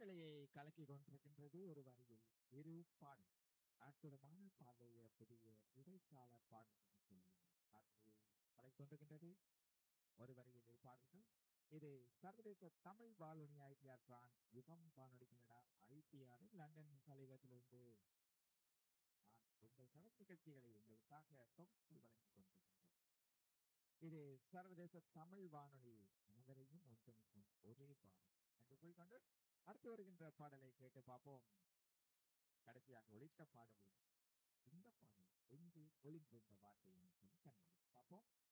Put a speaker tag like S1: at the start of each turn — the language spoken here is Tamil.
S1: காற்றலையை கலக்கி கொண்டிருக்கின்றது ஒரு வரியில் இரு பாடல் அற்புதமான பாடலைய புதிய இடைக்கால பாடல் காற்றலையை கலக்கி கொண்டிருக்கின்றது ஒரு வரியில் இரு பாடல்கள் இது சர்வதேச தமிழ் வானொலி ஐடிஆர் பிரான் யுகம் வானொலி கனடா ஐடிஆர் லண்டன் தலைவத்திலிருந்து நான் உங்கள் கலை நிகழ்ச்சிகளை உங்களுக்காக தொகுத்து வழங்கிக் கொண்டிருக்கின்றோம் இது சர்வதேச தமிழ் வானொலி அனைவரையும் ஒன்றிணைக்கும் ஒரே பாடல் என்று கூறிக்கொண்டு அடுத்து வருகின்ற பாடலை கேட்டு பார்ப்போம் கடைசியாக ஒழித்த பாடலில் இந்த பாடல் எங்கே ஒளிந்திருந்த வார்த்தை என்று சொல்லி கண்டு பார்ப்போம்